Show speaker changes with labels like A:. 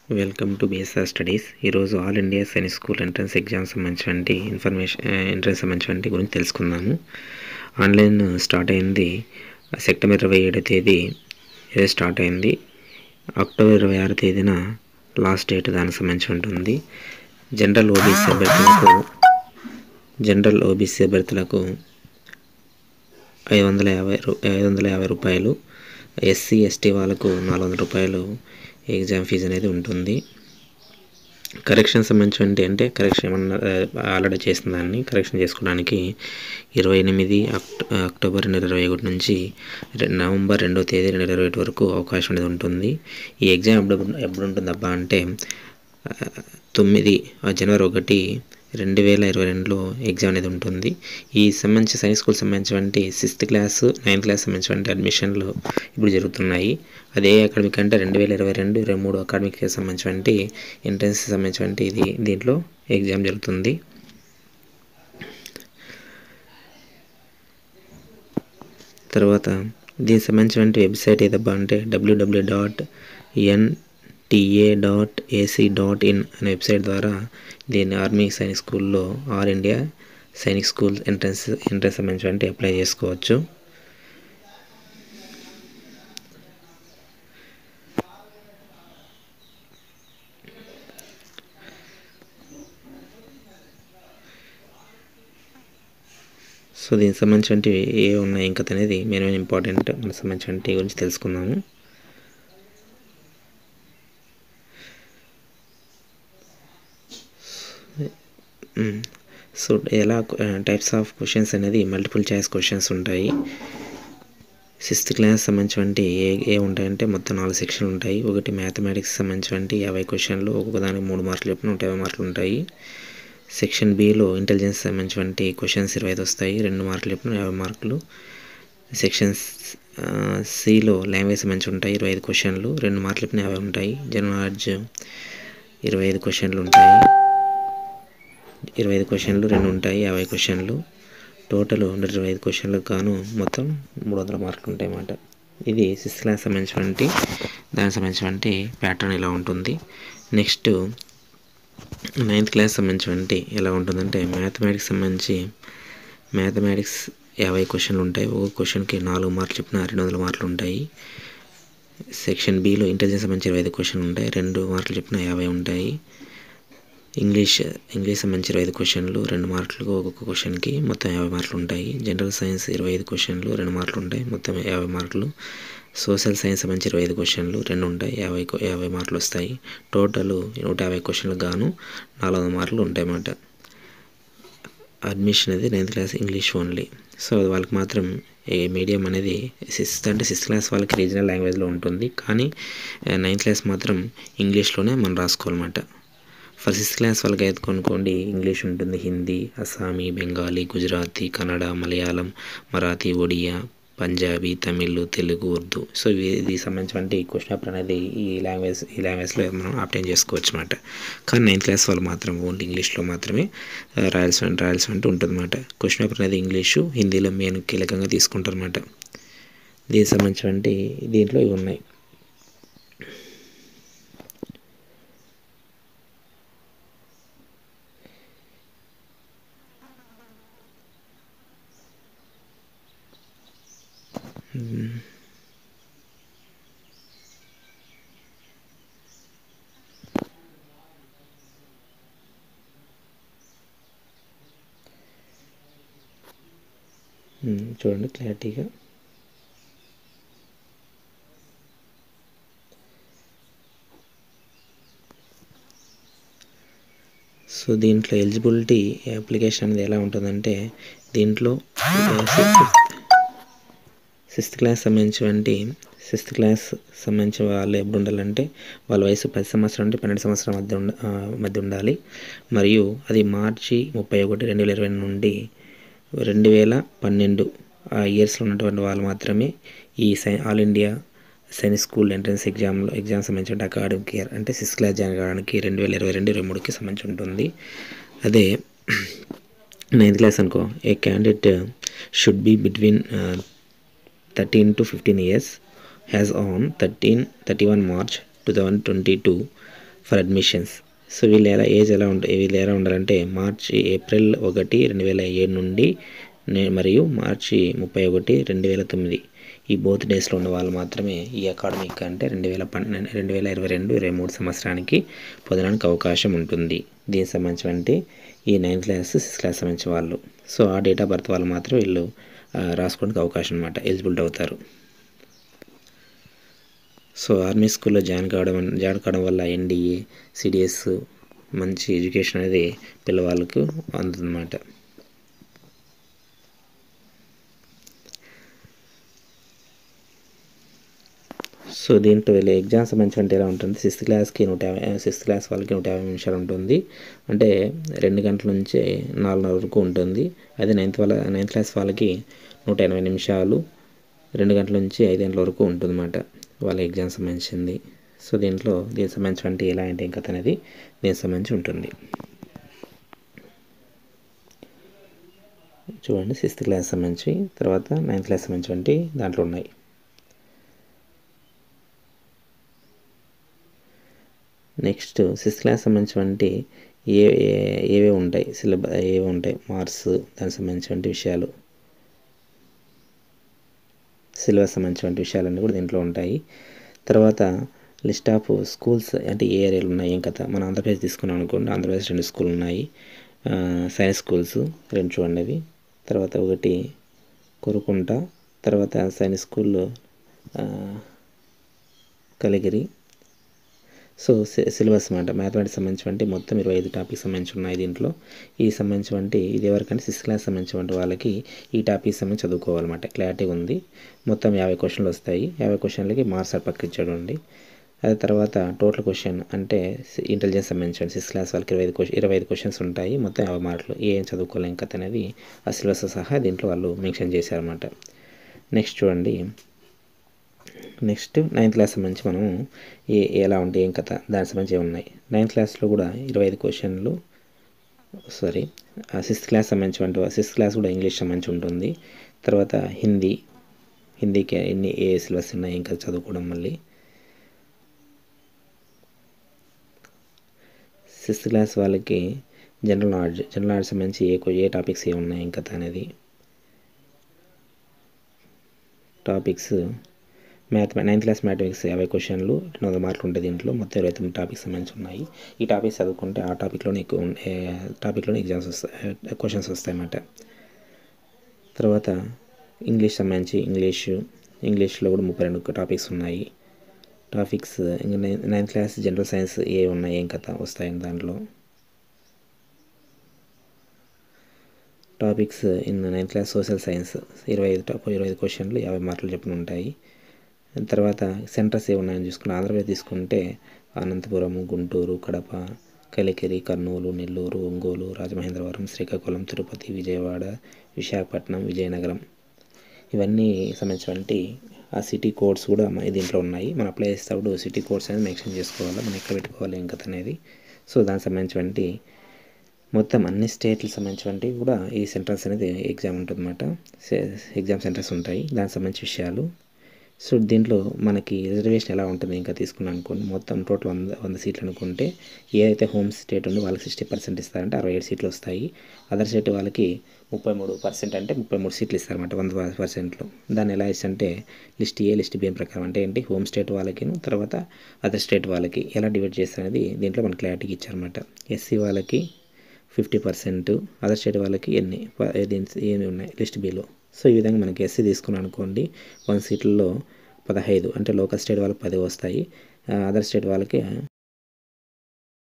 A: welcome to BSR studies ఈరోజు all India Sainik school entrance exams సంబంధించినటువంటి information entrance సంబంధించినటువంటి గురించి తెలుసుకుందాము ఆన్లైన్ స్టార్ట్ అయింది సెప్టెంబర్ ఇరవై ఏడో తేదీ ఇదే స్టార్ట్ అయింది అక్టోబర్ ఇరవై ఆరో తేదీన లాస్ట్ డేట్ దానికి సంబంధించి ఉంటుంది జనరల్ ఓబీసీ అభ్యర్థులకు జనరల్ ఓబీసీ అభ్యర్థులకు ఐదు వందల యాభై రూ ఐదు వందల యాభై రూపాయలు ఎస్సీ ఎస్టీ వాళ్ళకు నాలుగు వందల రూపాయలు ఎగ్జామ్ ఫీజు అనేది ఉంటుంది కరెక్షన్ సంబంధించి అంటే కరెక్షన్ ఏమన్నా ఆల్రెడీ చేసిన దాన్ని కరెక్షన్ చేసుకోవడానికి ఇరవై ఎనిమిది అక్ట అక్టోబర్ రెండు వేల ఇరవై ఒకటి నుంచి రె- నవంబర్ రెండో తేదీ రెండు వేల ఇరవై ఒకటి వరకు అవకాశం అనేది ఉంటుంది ఈ ఎగ్జామ్ ఎప్పుడు ఎప్పుడు ఉంటుందబ్బా అంటే ఆ, తొమ్మిది ఆ, జనవరి ఒకటి రెండు వేల ఇరవై రెండులో ఎగ్జామ్ అనేది ఉంటుంది ఈ సంబంధించి సైన్స్ స్కూల్ సంబంధించినటువంటి సిక్స్త్ క్లాస్ నైన్త్ క్లాస్ సంబంధించినటువంటి అడ్మిషన్లు ఇప్పుడు జరుగుతున్నాయి అదే అకాడమిక్ అంటే రెండు వేల ఇరవై రెండు ఇరవై మూడు అకాడమిక్ సంబంధించినటువంటి ఎంట్రన్స్ సంబంధించినటువంటి ఇది దీంట్లో ఎగ్జామ్ జరుగుతుంది తర్వాత దీనికి సంబంధించినటువంటి వెబ్సైట్ ఏదబ్బా అంటే WW dot NTA dot AC dot in అనే వెబ్సైట్ ద్వారా దీన్ని ఆర్మీ సైనిక్ స్కూల్లో all India Sainik school entrance entrance సంబంధించినటువంటి అప్లై చేసుకోవచ్చు సో దీనికి సంబంధించినవి ఏ ఉన్నాయి ఇంకా అనేది మెయిన్ మెయిన్ ఇంపార్టెంట్ మనకు సంబంధించిన గురించి తెలుసుకుందాము సో ఎలా టైప్స్ ఆఫ్ క్వశ్చన్స్ అనేది మల్టిపుల్ చాయిస్ క్వశ్చన్స్ ఉంటాయి సిక్స్త్ క్లాస్ సంబంధించినటువంటి ఏ ఏ ఉంటాయంటే మొత్తం నాలుగు సెక్షన్లు ఉంటాయి ఒకటి మ్యాథమెటిక్స్ సంబంధించినటువంటి యాభై క్వశ్చన్లు ఒక్కొక్క దానికి మూడు మార్కులు చెప్పిన నూట యాభై మార్కులు ఉంటాయి సెక్షన్ బిలో ఇంటెలిజెన్స్ సంబంధించినటువంటి క్వశ్చన్స్ ఇరవై ఐదు వస్తాయి రెండు మార్కులు చెప్పిన యాభై మార్కులు సెక్షన్ సిలో లాంగ్వేజ్ సంబంధించి ఉంటాయి ఇరవై ఐదు క్వశ్చన్లు రెండు మార్కులు చెప్పిన యాభై ఉంటాయి జనరల్ నాలెడ్జ్ ఇరవై ఐదు క్వశ్చన్లు ఉంటాయి ఇరవై ఐదు క్వశ్చన్లు రెండు ఉంటాయి యాభై క్వశ్చన్లు టోటల్ నూట ఇరవై ఐదు క్వశ్చన్లకు గాను మొత్తం మూడు వందల మార్కులు ఉంటాయి అన్నమాట ఇది సిక్స్త్ క్లాస్ సంబంధించినటువంటి దానికి సంబంధించినటువంటి ప్యాటర్న్ ఇలా ఉంటుంది నెక్స్ట్ నైన్త్ క్లాస్ సంబంధించినటువంటి ఎలా ఉంటుందంటే మ్యాథమెటిక్స్ సంబంధించి మ్యాథమెటిక్స్ యాభై క్వశ్చన్లు ఉంటాయి ఒక్కొక్క క్వశ్చన్కి నాలుగు మార్కులు చెప్పిన రెండు వందల మార్కులు ఉంటాయి సెక్షన్ బిలో ఇంటెలిజెన్స్ సంబంధించి ఇరవై ఐదు క్వశ్చన్లు ఉంటాయి రెండు మార్కులు చెప్పిన యాభై ఉంటాయి ఇంగ్లీష్ ఇంగ్లీష్ సంబంధించి ఇరవై ఐదు క్వశ్చన్లు రెండు మార్కులకు ఒక్కొక్క క్వశ్చన్కి మొత్తం యాభై మార్కులు ఉంటాయి జనరల్ సైన్స్ ఇరవై ఐదు క్వశ్చన్లు రెండు మార్కులు ఉంటాయి మొత్తం యాభై మార్కులు సోషల్ సైన్స్ సంబంధించి ఇరవై ఐదు క్వశ్చన్లు రెండు ఉంటాయి యాభై క్వ- యాభై మార్కులు వస్తాయి టోటల్ నూట యాభై క్వశ్చన్లకు గాను నాలుగు వందల మార్కులు ఉంటాయి అన్నమాట అడ్మిషన్ అనేది ninth class English only so వాళ్ళకి మాత్రం ఏ మీడియం అనేది సిక్స్త్ అంటే సిక్స్త్ క్లాస్ వాళ్ళకి రీజనల్ లాంగ్వేజ్లో ఉంటుంది కానీ నైన్త్ క్లాస్ మాత్రం ఇంగ్లీష్లోనే మనం రాసుకోవాలన్నమాట ఫర్ సిక్స్త్ క్లాస్ వాళ్ళకి అయితే కొనుక్కోండి ఇంగ్లీష్ ఉంటుంది హిందీ అస్సామీ బెంగాలీ గుజరాతీ కన్నడ మలయాళం మరాఠీ ఒడియా పంజాబీ తమిళ్ తెలుగు ఉర్దూ సో ఇవి ఇది సంబంధించినటువంటి క్వశ్చన్ పేపర్ అనేది ఈ లాంగ్వేజ్ ఈ లాంగ్వేజ్లో మనం ఆప్టైన్ చేసుకోవచ్చు అనమాట కానీ నైన్త్ క్లాస్ వాళ్ళు మాత్రం ఓన్లీ ఇంగ్లీష్లో మాత్రమే ఆ, రాయాల్సి రాయాల్సి అంటూ ఉంటుంది అనమాట క్వశ్చన్ పేపర్ అనేది ఇంగ్లీషు హిందీలో మెయిన్ కీలకంగా తీసుకుంటారు అనమాట దీనికి సంబంధించినటువంటి దీంట్లో ఇవి ఉన్నాయి ఉమ్, చూడండి క్లారిటీగా సో దీంట్లో ఎలిజిబిలిటీ అప్లికేషన్ అనేది ఎలా ఉంటుందంటే దీంట్లో సిక్స్త్ క్లాస్ సంబంధించినటువంటి సిక్స్త్ క్లాస్ సంబంధించిన వాళ్ళు ఎప్పుడు ఉండాలంటే వాళ్ళ వయసు పది సంవత్సరం నుండి పన్నెండు సంవత్సరాల మధ్య ఉండ ఆ, మధ్య ఉండాలి మరియు అది మార్చి ముప్పై ఒకటి రెండు వేల ఇరవై నుండి రెండు వేల పన్నెండు ఆ ఇయర్స్లో ఉన్నటువంటి వాళ్ళు మాత్రమే ఈ సై all India Sainik school entrance ఎగ్జామ్లో ఎగ్జామ్ సంబంధించిన అకాడమిక్ ఇయర్ అంటే సిక్స్త్ క్లాస్ జాయిన్ కావడానికి రెండు వేల ఇరవై రెండు ఇరవై మూడుకి సంబంధించి ఉంటుంది అదే నైన్త్ క్లాస్ అనుకో a candidate should be between thirteen to fifteen years has on thirteen thirty one March two thousand twenty two for admissions so వీళ్ళు ఎలా ఏజ్ ఎలా ఉంటుంది వీళ్ళు ఎలా ఉండాలంటే మార్చి ఏప్రిల్ ఒకటి రెండు వేల ఏడు నుండి నే- మరియు మార్చి ముప్పై ఒకటి రెండు వేల తొమ్మిది ఈ బోత్ డేస్లో ఉన్న వాళ్ళు మాత్రమే ఈ అకాడమిక్ అంటే రెండు వేల పన్నెండు రెండు వేల ఇరవై రెండు ఇరవై మూడు సంవత్సరానికి పొందడానికి అవకాశం ఉంటుంది దీనికి సంబంధించి ఈ నైన్త్ క్లాస్ సిక్స్త్ క్లాస్ సంబంధించిన వాళ్ళు సో ఆ డేట్ ఆఫ్ బర్త్ వాళ్ళు మాత్రం వీళ్ళు ఆ, రాసుకోవడానికి అవకాశం అనమాట ఎలిజిబిలిటీ అవుతారు సో ఆర్మీ స్కూల్లో జాయిన్ కావడం జాయిన్ కావడం వల్ల ఎన్డీఏ సిడిఎస్ మంచి ఎడ్యుకేషన్ అనేది పిల్లవాళ్ళకు అందుతుందన్నమాట సో దీంట్లో వెళ్ళే ఎగ్జామ్స్ సంబంధించి అంటే ఎలా ఉంటుంది సిక్స్త్ క్లాస్కి నూట యాభై సిక్స్త్ క్లాస్ వాళ్ళకి నూట యాభై నిమిషాలు ఉంటుంది అంటే రెండు గంటల నుంచి నాలుగున్నర వరకు ఉంటుంది అదే నైన్త్ వాళ్ళ నైన్త్ క్లాస్ వాళ్ళకి నూట ఎనభై నిమిషాలు రెండు గంటల నుంచి ఐదు గంటల వరకు ఉంటుందన్నమాట వాళ్ళ ఎగ్జామ్ సంబంధించింది సో దీంట్లో దీనికి సంబంధించి అంటే ఎలా అంటే ఇంకా అనేది దీనికి సంబంధించి ఉంటుంది చూడండి సిక్స్త్ క్లాస్ సంబంధించి తర్వాత నైన్త్ క్లాస్ సంబంధించి వంటి దాంట్లో ఉన్నాయి నెక్స్ట్ సిక్స్త్ క్లాస్ సంబంధించినటువంటి ఏ ఏ- ఏవే ఉంటాయి సిలబస్ ఏవే ఉంటాయి మార్క్స్ దానికి సంబంధించినటువంటి విషయాలు సిలబస్ సంబంధించినటువంటి విషయాలన్నీ కూడా దీంట్లో ఉంటాయి తర్వాత లిస్ట్ ఆఫ్ స్కూల్స్ అంటే ఏ ఏరియాలు ఉన్నాయి ఏం కథ మన ఆంధ్రప్రదేశ్ తీసుకున్నాం అనుకోండి ఆంధ్రప్రదేశ్ రెండు స్కూల్ ఉన్నాయి ఆ, సైన్స్ స్కూల్స్ రెండు చూడండి అవి తర్వాత ఒకటి కొరుకుంట తర్వాత సైన్స్ స్కూల్ ఆ, కలిగిరి సో సి- సిలబస్ అనమాట మ్యాథమెటిక్స్ సంబంధించినటువంటి మొత్తం ఇరవై ఐదు టాపిక్స్ సంబంధించి ఉన్నాయి దీంట్లో ఈ సంబంధించినటువంటి ఇది ఎవరికంటే సిక్స్త్ క్లాస్ సంబంధించినటువంటి వాళ్ళకి ఈ టాపిక్స్ సంబంధించి చదువుకోవాలన్నమాట క్లారిటీ ఉంది మొత్తం యాభై క్వశ్చన్లు వస్తాయి యాభై క్వశ్చన్లకి మార్క్స్ అటు పక్క ఇచ్చాడు అండి అదే తర్వాత టోటల్ క్వశ్చన్ అంటే ఇంటెలిజెన్స్ సంబంధించిన సిక్స్త్ క్లాస్ వాళ్ళకి ఇరవై ఐదు క్వశ్చన్ ఇరవై ఐదు క్వశ్చన్స్ ఉంటాయి మొత్తం యాభై మార్కులు ఏం చదువుకోలేం కథ అనేది ఆ సిలబస్ సహా దీంట్లో వాళ్ళు మెన్షన్ చేశారన్నమాట నెక్స్ట్ చూడండి నెక్స్ట్ నైన్త్ క్లాస్ సంబంధించి మనం ఏ ఎలా ఉంటాయి ఏం కథ దానికి సంబంధించి ఉన్నాయి నైన్త్ క్లాస్లో కూడా ఇరవై ఐదు క్వశ్చన్లు సారీ సిక్స్త్ క్లాస్ సంబంధించి సిక్స్త్ క్లాస్ కూడా ఇంగ్లీష్ సంబంధించి ఉంటుంది తర్వాత హిందీ హిందీకి ఎన్ని ఏ సిలబస్ ఉన్నాయి ఇంకా చదువుకోవడం మళ్ళీ సిక్స్త్ క్లాస్ వాళ్ళకి జనరల్ నాలెడ్జ్ జనరల్ నాలెడ్జ్ సంబంధించి ఏ క్వ- ఏ టాపిక్స్ ఏ ఉన్నాయి ఇంకా అనేది topics math ninth class mathematics యాభై క్వశ్చన్లు రెండు వందల మార్కులు ఉంటాయి దీంట్లో మొత్తం ఇరవై తొమ్మిది టాపిక్స్ సంబంధించి ఉన్నాయి ఈ టాపిక్స్ చదువుకుంటే ఆ టాపిక్లోనే ఎక్కువ ఉన్- ఏ, టాపిక్లోనే ఎగ్జామ్స్ వస్తాయి క్వశ్చన్స్ వస్తాయి అన్నమాట తర్వాత ఇంగ్లీష్ సంబంధించి ఇంగ్లీషు ఇంగ్లీష్లో కూడా ముప్పై రెండు టాపిక్స్ ఉన్నాయి టాపిక్స్ ఇంకా nine ninth class general science ఏ ఉన్నాయి ఏం కథ వస్తాయని దాంట్లో topics in ninth class social science ఇరవై ఐదు టాప్ ఇరవై ఐదు క్వశ్చన్లు యాభై మార్కులు చెప్పిన ఉంటాయి తర్వాత సెంటర్స్ ఏ ఉన్నాయని చూసుకుంటే ఆంధ్రప్రదేశ్ తీసుకుంటే అనంతపురం గుంటూరు కడప కలికిరి కర్నూలు నెల్లూరు ఒంగోలు రాజమహేంద్రవరం శ్రీకాకుళం తిరుపతి విజయవాడ విశాఖపట్నం విజయనగరం ఇవన్నీ సంబంధించినటువంటి ఆ సిటీ కోడ్స్ కూడా మన దీంట్లో ఉన్నాయి మనం అప్లై చేసేటప్పుడు సిటీ కోడ్స్ అనేది మెన్షన్ చేసుకోవాలి మనం ఎక్కడ పెట్టుకోవాలి ఇంకా అనేది సో దానికి సంబంధించినటువంటి మొత్తం అన్ని స్టేట్లకు సంబంధించినవి కూడా ఈ సెంటర్స్ అనేది ఎగ్జామ్ ఉంటుందన్నమాట ఎగ్జామ్ సెంటర్స్ ఉంటాయి దానికి సంబంధించి విషయాలు సో దీంట్లో మనకి రిజర్వేషన్ ఎలా ఉంటుంది ఇంకా తీసుకున్నాం అనుకోండి మొత్తం టోటల్ వంద వంద సీట్లు అనుకుంటే ఏదైతే హోమ్ స్టేట్ ఉందో వాళ్ళకి సిక్స్టీ పర్సెంట్ ఇస్తారంటే అరవై ఏడు సీట్లు వస్తాయి అదర్ స్టేట్ వాళ్ళకి ముప్పై మూడు పర్సెంట్ అంటే ముప్పై మూడు సీట్లు ఇస్తారన్నమాట వంద పర్సెంట్లో దాన్ని ఎలా ఇస్తే లిస్ట్ ఏ లిస్ట్ బి ప్రకారం అంటే ఏంటి హోమ్ స్టేట్ వాళ్ళకి తర్వాత అదర్ స్టేట్ వాళ్ళకి ఎలా డివైడ్ చేస్తారనేది దీంట్లో మనకి క్లారిటీకి ఇచ్చారన్నమాట ఎస్సీ వాళ్ళకి ఫిఫ్టీ పర్సెంట్ అదర్ స్టేట్ వాళ్ళకి ఎన్ని ప- ఏది ఏమి ఉన్నాయి లిస్ట్ బిలో సో ఈ విధంగా మనకి ఎస్సీ తీసుకున్నాం అనుకోండి వన్ సీట్లలో పదహైదు అంటే లోకల్ స్టేట్ వాళ్ళకి పది వస్తాయి అదర్ స్టేట్ వాళ్ళకి